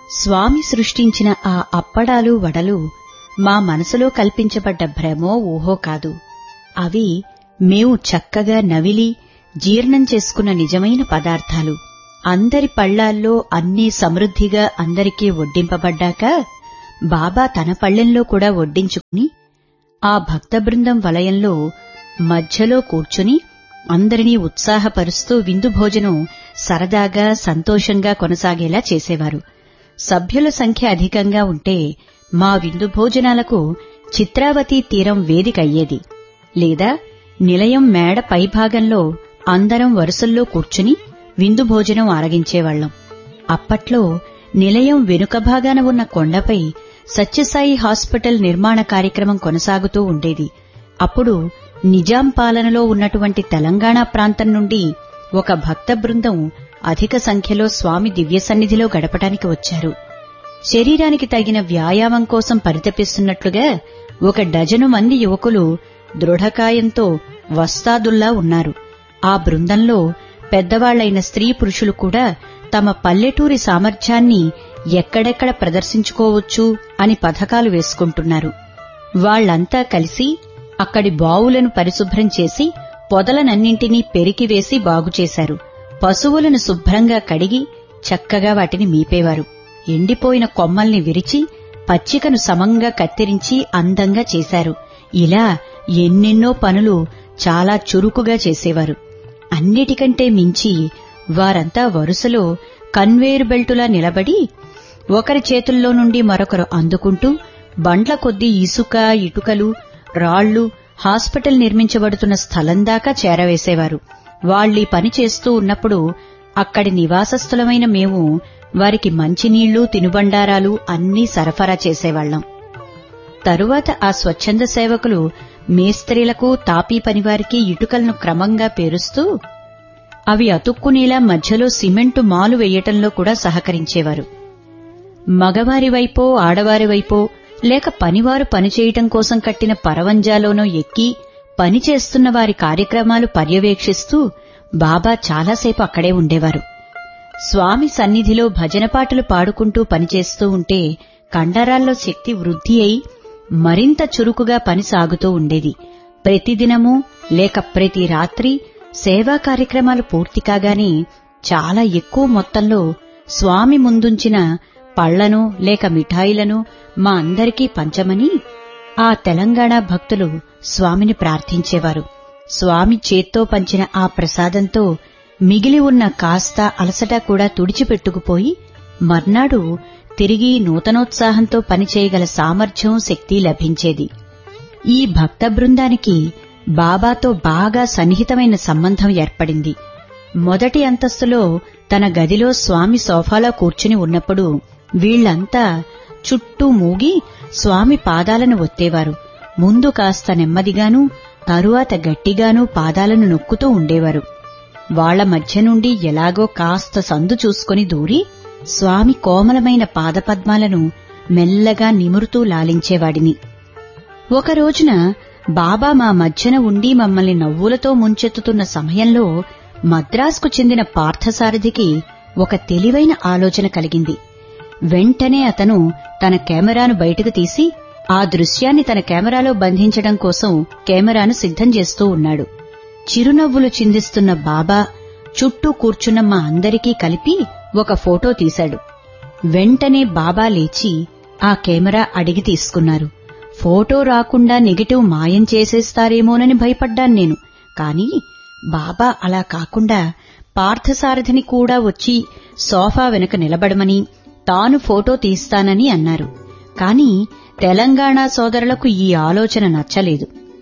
స్వామి సృష్టించిన ఆ అప్పడాలు వడలు మా మనసులో కల్పించబడ్డ భ్రమో ఊహో కాదు అవి మేము చక్కగా నవిలి జీర్ణం చేసుకున్న నిజమైన పదార్థాలు అందరి పళ్లాల్లో అన్నీ సమృద్ధిగా అందరికీ వడ్డింపబడ్డాక బాబా తన పళ్ళెంలో కూడా వడ్డించుకుని ఆ భక్త బృందం వలయంలో మధ్యలో కూర్చుని అందరినీ ఉత్సాహపరుస్తూ విందు భోజనం సరదాగా సంతోషంగా కొనసాగేలా చేసేవారు సభ్యుల సంఖ్య అధికంగా ఉంటే మా విందు భోజనాలకు చిత్రావతి తీరం వేదిక అయ్యేది లేదా నిలయం మేడ పైభాగంలో అందరం వరుసల్లో కూర్చుని విందు భోజనం ఆరగించేవాళ్లం అప్పట్లో నిలయం వెనుక భాగాన ఉన్న కొండపై సత్యసాయి హాస్పిటల్ నిర్మాణ కార్యక్రమం కొనసాగుతూ ఉండేది అప్పుడు నిజాం పాలనలో ఉన్నటువంటి తెలంగాణ ప్రాంతం నుండి ఒక భక్త బృందం అధిక సంఖ్యలో స్వామి దివ్య సన్నిధిలో గడపడానికి వచ్చారు శరీరానికి తగిన వ్యాయామం కోసం పరితపిస్తున్నట్లుగా ఒక డజను మంది యువకులు దృఢకాయంతో వస్తాదుల్లా ఉన్నారు ఆ బృందంలో పెద్దవాళ్లైన స్త్రీ పురుషులు కూడా తమ పల్లెటూరి సామర్థ్యాన్ని ఎక్కడెక్కడ ప్రదర్శించుకోవచ్చు అని పథకాలు వేసుకుంటున్నారు వాళ్లంతా కలిసి అక్కడి బావులను పరిశుభ్రం చేసి పొదలనన్నింటినీ పెరికివేసి బాగుచేశారు పశువులను శుభ్రంగా కడిగి చక్కగా వాటిని మీపేవారు ఎండిపోయిన కొమ్మల్ని విరిచి పచ్చికను సమంగా కత్తిరించి అందంగా చేశారు ఇలా ఎన్నెన్నో పనులు చాలా చురుకుగా చేసేవారు అన్నిటికంటే మించి వారంతా వరుసలో కన్వేరు బెల్టులా నిలబడి ఒకరి చేతుల్లో నుండి మరొకరు అందుకుంటూ బండ్ల కొద్దీ ఇసుక ఇటుకలు రాళ్లు హాస్పిటల్ నిర్మించబడుతున్న స్థలం దాకా చేరవేసేవారు వాళ్ళీ పని చేస్తూ ఉన్నప్పుడు అక్కడి నివాసస్థులమైన మేము వారికి మంచినీళ్లు తినుబండారాలు అన్నీ సరఫరా చేసేవాళ్లం తరువాత ఆ స్వచ్ఛంద సేవకులు మేస్త్రీలకు తాపీ పనివారికి ఇటుకలను క్రమంగా పేరుస్తూ అవి అతుక్కునేలా మధ్యలో సిమెంటు మాలు వెయ్యటంలో కూడా సహకరించేవారు మగవారి వైపో ఆడవారి వైపో లేక పనివారు పనిచేయటం కోసం కట్టిన పరవంజాలోనో ఎక్కి పనిచేస్తున్న వారి కార్యక్రమాలు పర్యవేక్షిస్తూ బాబా చాలాసేపు అక్కడే ఉండేవారు స్వామి సన్నిధిలో భజన పాటలు పాడుకుంటూ పనిచేస్తూ ఉంటే కండరాల్లో శక్తి వృద్ధి అయి మరింత చురుకుగా పని సాగుతూ ఉండేది ప్రతిదినము లేక ప్రతి రాత్రి సేవా కార్యక్రమాలు పూర్తి కాగానే చాలా ఎక్కువ మొత్తంలో స్వామి ముందుంచిన పళ్లను లేక మిఠాయిలను మా అందరికీ పంచమని ఆ తెలంగాణ భక్తులు స్వామిని ప్రార్థించేవారు స్వామి చేత్తో పంచిన ఆ ప్రసాదంతో మిగిలి ఉన్న కాస్త అలసట కూడా తుడిచిపెట్టుకుపోయి మర్నాడు తిరిగి నూతనోత్సాహంతో పనిచేయగల సామర్థ్యం శక్తి లభించేది ఈ భక్త బృందానికి బాబాతో బాగా సన్నిహితమైన సంబంధం ఏర్పడింది మొదటి అంతస్తులో తన గదిలో స్వామి సోఫాలో కూర్చుని ఉన్నప్పుడు వీళ్లంతా చుట్టూ మూగి స్వామి పాదాలను ఒత్తేవారు ముందు కాస్త నెమ్మదిగానూ తరువాత గట్టిగానూ పాదాలను నొక్కుతూ ఉండేవారు వాళ్ల మధ్య నుండి ఎలాగో కాస్త సందు చూసుకుని దూరి స్వామి కోమలమైన పాదపద్మాలను మెల్లగా నిమురుతూ లాలించేవాడిని ఒక రోజున బాబా మా మధ్యన ఉండి మమ్మల్ని నవ్వులతో ముంచెత్తుతున్న సమయంలో మద్రాసుకు చెందిన పార్థసారథికి ఒక తెలివైన ఆలోచన కలిగింది వెంటనే అతను తన కెమెరాను బయటకు తీసి ఆ దృశ్యాన్ని తన కెమెరాలో బంధించడం కోసం కెమెరాను సిద్ధం చేస్తూ ఉన్నాడు చిరునవ్వులు చిందిస్తున్న బాబా చుట్టూ కూర్చున్న మా అందరికీ కలిపి ఒక ఫోటో తీశాడు వెంటనే బాబా లేచి ఆ కెమెరా అడిగి తీసుకున్నారు ఫోటో రాకుండా నెగిటివ్ మాయం చేసేస్తారేమోనని భయపడ్డాను నేను కాని బాబా అలా కాకుండా పార్థసారథిని కూడా వచ్చి సోఫా వెనుక నిలబడమని తాను ఫోటో తీస్తానని అన్నారు కాని తెలంగాణ సోదరులకు ఈ ఆలోచన నచ్చలేదు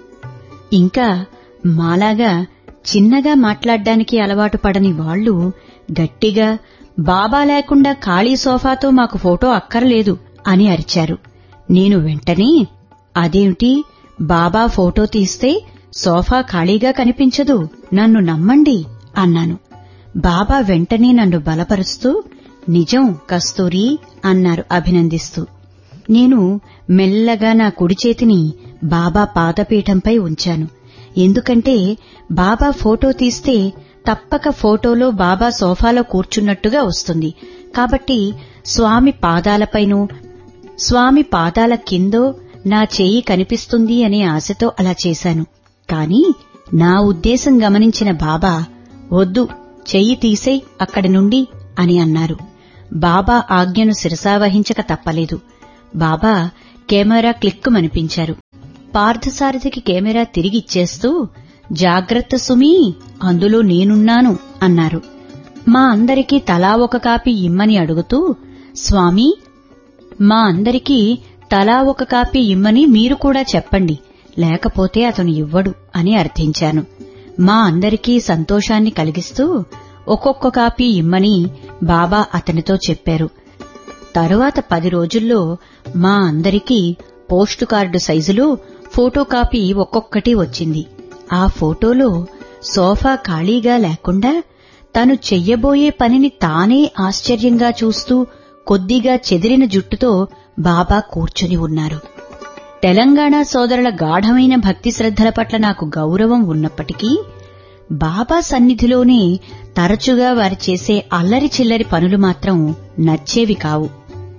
ఇంకా మాలాగా చిన్నగా మాట్లాడ్డానికి అలవాటు పడని వాళ్లు గట్టిగా బాబా లేకుండా ఖాళీ సోఫాతో మాకు ఫోటో అక్కర్లేదు అని అరిచారు నేను వెంటనే అదేమిటి బాబా ఫోటో తీస్తే సోఫా ఖాళీగా కనిపించదు నన్ను నమ్మండి అన్నాను బాబా వెంటనే నన్ను బలపరుస్తూ నిజం కస్తూరి అన్నారు అభినందిస్తూ నేను మెల్లగా నా కుడి చేతిని బాబా పాదపీఠంపై ఉంచాను ఎందుకంటే బాబా ఫోటో తీస్తే తప్పక ఫోటోలో బాబా సోఫాలో కూర్చున్నట్టుగా వస్తుంది కాబట్టి స్వామి పాదాలపైనో స్వామి పాదాల కిందో నా చేయి కనిపిస్తుంది అనే ఆశతో అలా చేశాను కాని నా ఉద్దేశం గమనించిన బాబా వద్దు చెయ్యి తీసేయ్ అక్కడి నుండి అని అన్నారు బాబా ఆజ్ఞను శిరసావహించక తప్పలేదు బాబా కెమెరా క్లిక్కుమనిపించారు పార్థసారథికి కెమెరా తిరిగిచ్చేస్తూ జాగ్రత్త సుమీ అందులో నేనున్నాను అన్నారు మా అందరికీ తలా ఒక కాపీ ఇమ్మని అడుగుతూ స్వామి మా అందరికీ తలా ఒక కాపీ ఇమ్మని మీరు కూడా చెప్పండి లేకపోతే అతను ఇవ్వడు అని అర్థించాను మా అందరికీ సంతోషాన్ని కలిగిస్తూ ఒక్కొక్క కాపీ ఇమ్మని బాబా అతనితో చెప్పారు తరువాత పది రోజుల్లో మా అందరికీ పోస్టు కార్డు సైజులో ఫోటో కాపీ ఒక్కొక్కటి వచ్చింది ఆ ఫోటోలో సోఫా ఖాళీగా లేకుండా తను చెయ్యబోయే పనిని తానే ఆశ్చర్యంగా చూస్తూ కొద్దిగా చెదిరిన జుట్టుతో బాబా కూర్చుని ఉన్నారు తెలంగాణ సోదరుల గాఢమైన భక్తి శ్రద్ధల పట్ల నాకు గౌరవం ఉన్నప్పటికీ బాబా సన్నిధిలోనే తరచుగా వారు చేసే అల్లరి చిల్లరి పనులు మాత్రం నచ్చేవి కావు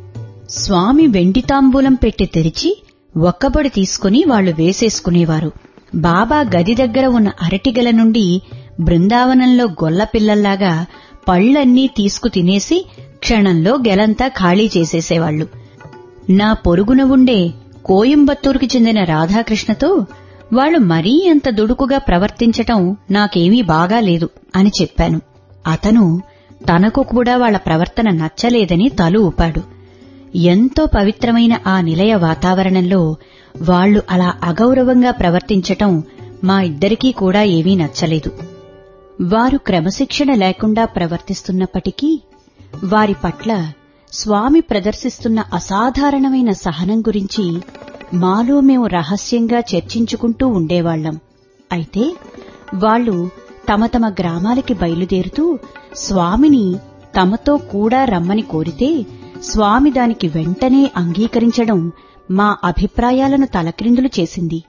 స్వామి వెండి తాంబూలం పెట్టి తెరిచి ఒక్కబడి తీసుకుని వాళ్లు వేసేసుకునేవారు బాబా గది దగ్గర ఉన్న అరటిగల నుండి బృందావనంలో గొల్లపిల్లల్లాగా పళ్లన్నీ తీసుకు తినేసి క్షణంలో గెలంతా ఖాళీ చేసేసేవాళ్లు నా పొరుగున ఉండే కోయంబత్తూరుకి చెందిన రాధాకృష్ణతో వాళ్లు మరీ అంత దుడుకుగా ప్రవర్తించటం నాకేమీ బాగాలేదు అని చెప్పాను అతను తనకు కూడా వాళ్ల ప్రవర్తన నచ్చలేదని తలు ఊపాడు ఎంతో పవిత్రమైన ఆ నిలయ వాతావరణంలో వాళ్లు అలా అగౌరవంగా ప్రవర్తించటం మా ఇద్దరికీ కూడా ఏమీ నచ్చలేదు వారు క్రమశిక్షణ లేకుండా ప్రవర్తిస్తున్నప్పటికీ వారి పట్ల స్వామి ప్రదర్శిస్తున్న అసాధారణమైన సహనం గురించి మాలో మేము రహస్యంగా చర్చించుకుంటూ ఉండేవాళ్లం అయితే వాళ్లు తమ తమ గ్రామాలకి బయలుదేరుతూ స్వామిని తమతో కూడా రమ్మని కోరితే స్వామి దానికి వెంటనే అంగీకరించడం మా అభిప్రాయాలను తలక్రిందులు చేసింది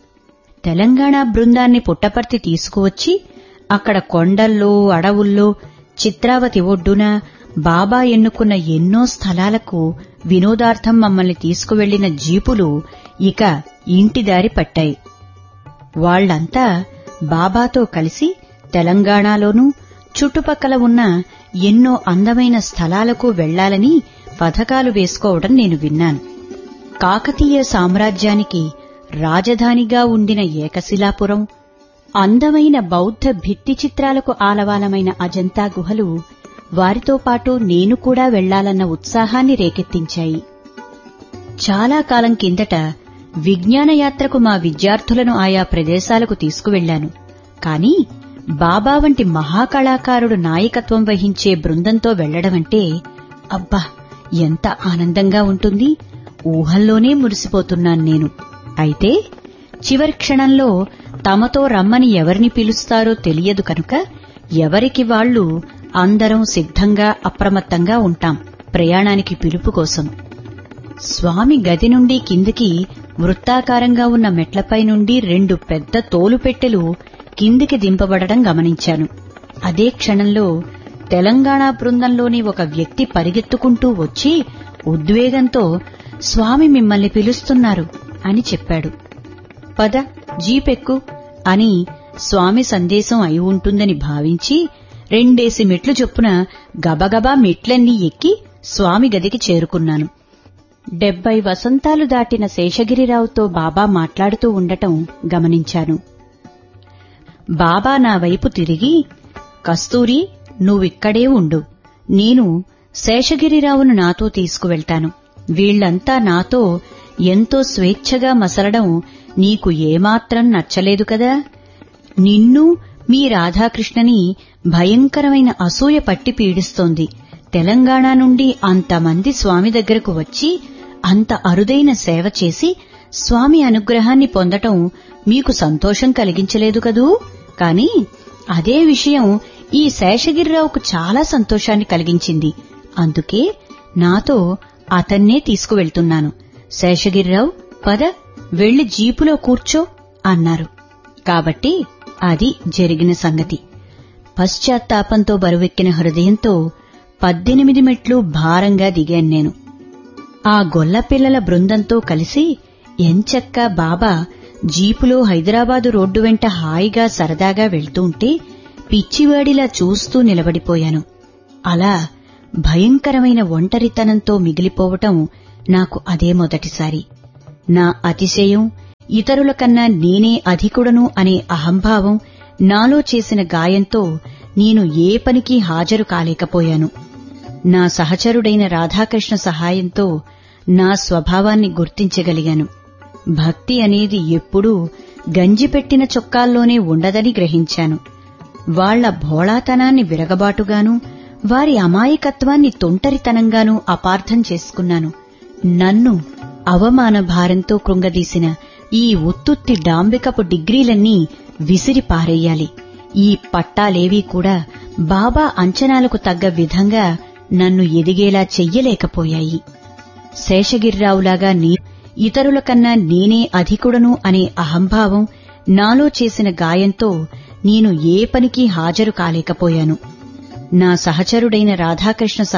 తెలంగాణ బృందాన్ని పుట్టపర్తి తీసుకువచ్చి అక్కడ కొండల్లో అడవుల్లో చిత్రావతి ఒడ్డున బాబా ఎన్నుకున్న ఎన్నో స్థలాలకు వినోదార్థం మమ్మల్ని తీసుకువెళ్లిన జీపులు ఇక ఇంటిదారి పట్టాయి వాళ్లంతా బాబాతో కలిసి తెలంగాణలోనూ చుట్టుపక్కల ఉన్న ఎన్నో అందమైన స్థలాలకు వెళ్లాలని పథకాలు వేసుకోవడం నేను విన్నాను కాకతీయ సామ్రాజ్యానికి రాజధానిగా ఉండిన ఏకశిలాపురం అందమైన బౌద్ధ భిత్తి చిత్రాలకు ఆలవాలమైన అజంతా గుహలు వారితో పాటు నేను కూడా వెళ్లాలన్న ఉత్సాహాన్ని రేకెత్తించాయి చాలా కాలం కిందట విజ్ఞాన యాత్రకు మా విద్యార్థులను ఆయా ప్రదేశాలకు తీసుకువెళ్లాను కాని బాబా వంటి మహాకళాకారుడు నాయకత్వం వహించే బృందంతో వెళ్లడమంటే అబ్బా ఎంత ఆనందంగా ఉంటుంది ఊహల్లోనే మురిసిపోతున్నాను నేను అయితే చివరి క్షణంలో తమతో రమ్మని ఎవరిని పిలుస్తారో తెలియదు కనుక ఎవరికి వాళ్లు అందరం సిద్ధంగా అప్రమత్తంగా ఉంటాం ప్రయాణానికి పిలుపు కోసం స్వామి గది నుండి కిందికి వృత్తాకారంగా ఉన్న మెట్లపై నుండి రెండు పెద్ద తోలుపెట్టెలు కిందికి దింపబడడం గమనించాను అదే క్షణంలో తెలంగాణ బృందంలోని ఒక వ్యక్తి పరిగెత్తుకుంటూ వచ్చి ఉద్వేగంతో స్వామి మిమ్మల్ని పిలుస్తున్నారు అని చెప్పాడు పద జీపెక్కు అని స్వామి సందేశం అయి ఉంటుందని భావించి రెండేసి మెట్లు చొప్పున గబగబా మెట్లన్నీ ఎక్కి స్వామి గదికి చేరుకున్నాను డెబ్బై వసంతాలు దాటిన శేషగిరిరావుతో బాబా మాట్లాడుతూ ఉండటం గమనించాను బాబా నా వైపు తిరిగి కస్తూరి నువ్విక్కడే ఉండు నేను శేషగిరిరావును నాతో తీసుకువెళ్తాను వీళ్లంతా నాతో ఎంతో స్వేచ్ఛగా మసలడం నీకు ఏమాత్రం నచ్చలేదు కదా నిన్ను మీ రాధాకృష్ణని భయంకరమైన అసూయ పట్టి పీడిస్తోంది తెలంగాణ నుండి అంతమంది స్వామి దగ్గరకు వచ్చి అంత అరుదైన సేవ చేసి స్వామి అనుగ్రహాన్ని పొందటం మీకు సంతోషం కలిగించలేదు కదూ కాని అదే విషయం ఈ శేషగిరిరావుకు చాలా సంతోషాన్ని కలిగించింది అందుకే నాతో అతన్నే తీసుకువెళ్తున్నాను శేషగిరిరావు పద వెళ్లి జీపులో కూర్చో అన్నారు కాబట్టి అది జరిగిన సంగతి పశ్చాత్తాపంతో బరువెక్కిన హృదయంతో పద్దెనిమిది మెట్లు భారంగా దిగాను నేను ఆ గొల్లపిల్లల బృందంతో కలిసి ఎంచక్క బాబా జీపులో హైదరాబాదు రోడ్డు వెంట హాయిగా సరదాగా వెళ్తుంటే పిచ్చివాడిలా చూస్తూ నిలబడిపోయాను అలా భయంకరమైన ఒంటరితనంతో మిగిలిపోవటం నాకు అదే మొదటిసారి నా అతిశయం ఇతరుల కన్నా నేనే అధికుడను అనే అహంభావం నాలో చేసిన గాయంతో నేను ఏ పనికి హాజరు కాలేకపోయాను నా సహచరుడైన రాధాకృష్ణ సహాయంతో నా స్వభావాన్ని గుర్తించగలిగాను భక్తి అనేది ఎప్పుడూ గంజిపెట్టిన చొక్కాల్లోనే ఉండదని గ్రహించాను వాళ్ల భోళాతనాన్ని విరగబాటుగాను వారి అమాయకత్వాన్ని తొంటరితనంగానూ అపార్థం చేసుకున్నాను నన్ను అవమాన భారంతో కృంగదీసిన ఈ ఉత్తుత్తి డాంబికపు డిగ్రీలన్నీ విసిరి పారేయాలి ఈ పట్టాలేవీ కూడా బాబా అంచనాలకు తగ్గ విధంగా నన్ను ఎదిగేలా చెయ్యలేకపోయాయి శేషగిరిరావులాగా నీ ఇతరుల కన్నా నేనే అధికుడను అనే అహంభావం నాలో చేసిన గాయంతో నేను ఏ పనికి హాజరు కాలేకపోయాను నా సహచరుడైన రాధాకృష్ణ